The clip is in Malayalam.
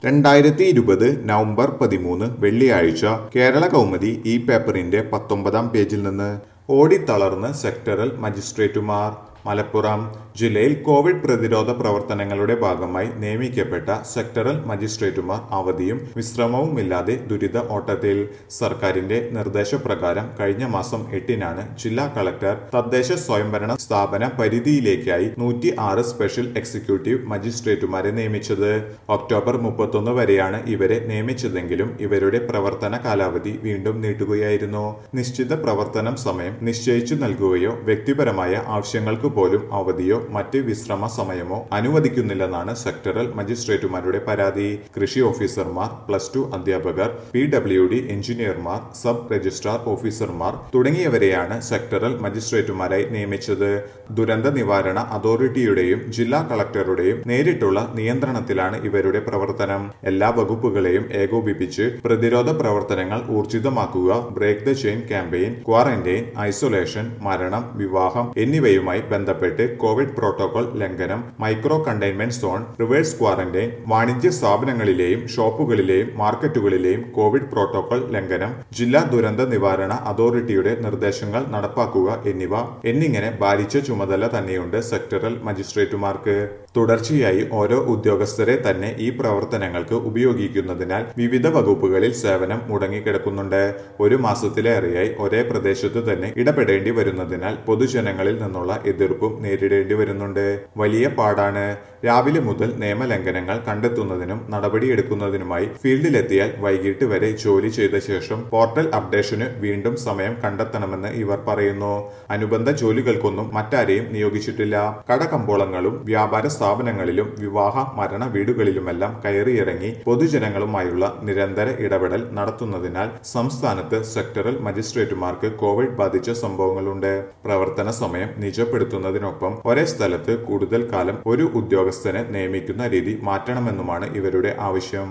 രണ്ടായിരത്തി ഇരുപത് നവംബർ പതിമൂന്ന് വെള്ളിയാഴ്ച കേരള കൗമുദി ഈ പേപ്പറിന്റെ പത്തൊമ്പതാം പേജിൽ നിന്ന് ഓടിത്തളർന്ന് സെക്ടറൽ മജിസ്ട്രേറ്റുമാർ മലപ്പുറം ജില്ലയിൽ കോവിഡ് പ്രതിരോധ പ്രവർത്തനങ്ങളുടെ ഭാഗമായി നിയമിക്കപ്പെട്ട സെക്ടറൽ മജിസ്ട്രേറ്റുമാർ അവധിയും വിശ്രമവുമില്ലാതെ ദുരിത ഓട്ടത്തിൽ സർക്കാരിന്റെ നിർദ്ദേശപ്രകാരം കഴിഞ്ഞ മാസം എട്ടിനാണ് ജില്ലാ കളക്ടർ തദ്ദേശ സ്വയംഭരണ സ്ഥാപന പരിധിയിലേക്കായി നൂറ്റി ആറ് സ്പെഷ്യൽ എക്സിക്യൂട്ടീവ് മജിസ്ട്രേറ്റുമാരെ നിയമിച്ചത് ഒക്ടോബർ മുപ്പത്തൊന്ന് വരെയാണ് ഇവരെ നിയമിച്ചതെങ്കിലും ഇവരുടെ പ്രവർത്തന കാലാവധി വീണ്ടും നീട്ടുകയായിരുന്നു നിശ്ചിത പ്രവർത്തനം സമയം നിശ്ചയിച്ചു നൽകുകയോ വ്യക്തിപരമായ ആവശ്യങ്ങൾക്ക് പോലും അവധിയോ മറ്റ് വിശ്രമ സമയമോ അനുവദിക്കുന്നില്ലെന്നാണ് സെക്ടറൽ മജിസ്ട്രേറ്റുമാരുടെ പരാതി കൃഷി ഓഫീസർമാർ പ്ലസ് ടു അധ്യാപകർ പി ഡബ്ല്യു ഡി എഞ്ചിനീയർമാർ സബ് രജിസ്ട്രാർ ഓഫീസർമാർ തുടങ്ങിയവരെയാണ് സെക്ടറൽ മജിസ്ട്രേറ്റുമാരായി നിയമിച്ചത് ദുരന്ത നിവാരണ അതോറിറ്റിയുടെയും ജില്ലാ കളക്ടറുടെയും നേരിട്ടുള്ള നിയന്ത്രണത്തിലാണ് ഇവരുടെ പ്രവർത്തനം എല്ലാ വകുപ്പുകളെയും ഏകോപിപ്പിച്ച് പ്രതിരോധ പ്രവർത്തനങ്ങൾ ഊർജിതമാക്കുക break the chain campaign quarantine isolation മരണം വിവാഹം എന്നിവയുമായി ബന്ധപ്പെട്ട് കോവിഡ് പ്രോട്ടോകോൾ ലംഘനം micro containment zone reverse quarantine വാണിജ്യ സ്ഥാപനങ്ങളിലെയും ഷോപ്പുകളിലെയും മാർക്കറ്റുകളിലെയും കോവിഡ് പ്രോട്ടോകോൾ ലംഘനം ജില്ലാ ദുരന്ത നിവാരണ അതോറിറ്റിയുടെ നിർദ്ദേശങ്ങൾ നടപ്പാക്കുക എന്നിവ എന്നിങ്ങനെ ഭാരിച്ച ചുമതല തന്നെയുണ്ട് സെക്ടറൽ മജിസ്ട്രേറ്റുമാർക്ക് തുടർച്ചയായി ഓരോ ഉദ്യോഗസ്ഥരെ തന്നെ ഈ പ്രവർത്തനങ്ങൾക്ക് ഉപയോഗിക്കുന്നതിനാൽ വിവിധ വകുപ്പുകളിൽ സേവനം മുടങ്ങിക്കിടക്കുന്നുണ്ട് ഒരു മാസത്തിലേറെയായി ഒരേ പ്രദേശത്ത് തന്നെ ഇടപെടേണ്ടി വരുന്നതിനാൽ പൊതുജനങ്ങളിൽ നിന്നുള്ള എതിർപ്പും നേരിടേണ്ടി വരുന്നുണ്ട് വലിയ പാടാണ് രാവിലെ മുതൽ നിയമലംഘനങ്ങൾ കണ്ടെത്തുന്നതിനും നടപടിയെടുക്കുന്നതിനുമായി ഫീൽഡിലെത്തിയാൽ വൈകിട്ട് വരെ ജോലി ചെയ്ത ശേഷം പോർട്ടൽ അപ്ഡേഷന് വീണ്ടും സമയം കണ്ടെത്തണമെന്ന് ഇവർ പറയുന്നു അനുബന്ധ ജോലികൾക്കൊന്നും മറ്റാരെയും നിയോഗിച്ചിട്ടില്ല കടകമ്പോളങ്ങളും വ്യാപാര സ്ഥാപനങ്ങളിലും വിവാഹ മരണ വീടുകളിലുമെല്ലാം കയറിയിറങ്ങി പൊതുജനങ്ങളുമായുള്ള നിരന്തര ഇടപെടൽ നടത്തുന്നതിനാൽ സംസ്ഥാനത്ത് സെക്ടറൽ മജിസ്ട്രേറ്റുമാർക്ക് കോവിഡ് ബാധിച്ച സംഭവങ്ങളുണ്ട് പ്രവർത്തന സമയം നിജപ്പെടുത്തുന്നതിനൊപ്പം ഒരേ സ്ഥലത്ത് കൂടുതൽ കാലം ഒരു ഉദ്യോഗസ്ഥനെ നിയമിക്കുന്ന രീതി മാറ്റണമെന്നുമാണ് ഇവരുടെ ആവശ്യം